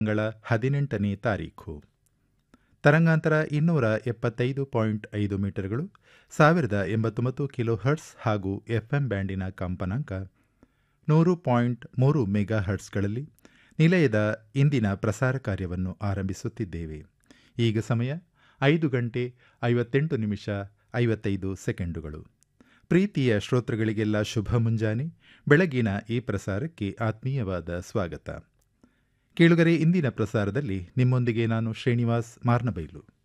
ತಿಂಗಳ ಹದಿನೆಂಟನೇ ತಾರೀಖು ತರಂಗಾಂತರ ಇನ್ನೂರ ಎಪ್ಪತ್ತೈದು ಪಾಯಿಂಟ್ ಐದು ಮೀಟರ್ಗಳು ಸಾವಿರದ ಎಂಬತ್ತೊಂಬತ್ತು ಕಿಲೋ ಹರ್ಟ್ಸ್ ಹಾಗೂ ಎಫ್ಎಂ ಬ್ಯಾಂಡಿನ ಕಂಪನಾಂಕ ನೂರು ಪಾಯಿಂಟ್ ಮೂರು ಮೆಗಾ ಹರ್ಟ್ಸ್ಗಳಲ್ಲಿ ನಿಲಯದ ಇಂದಿನ ಪ್ರಸಾರ ಕಾರ್ಯವನ್ನು ಆರಂಭಿಸುತ್ತಿದ್ದೇವೆ ಈಗ ಸಮಯ ಐದು ಗಂಟೆ ಐವತ್ತೆಂಟು ನಿಮಿಷ ಐವತ್ತೈದು ಸೆಕೆಂಡುಗಳು ಪ್ರೀತಿಯ ಶ್ರೋತೃಗಳಿಗೆಲ್ಲ ಶುಭ ಮುಂಜಾನೆ ಬೆಳಗಿನ ಈ ಪ್ರಸಾರಕ್ಕೆ ಆತ್ಮೀಯವಾದ ಸ್ವಾಗತ ಕೇಳುಗರೆ ಇಂದಿನ ಪ್ರಸಾರದಲ್ಲಿ ನಿಮ್ಮೊಂದಿಗೆ ನಾನು ಶ್ರೀನಿವಾಸ್ ಮಾರ್ನಬೈಲು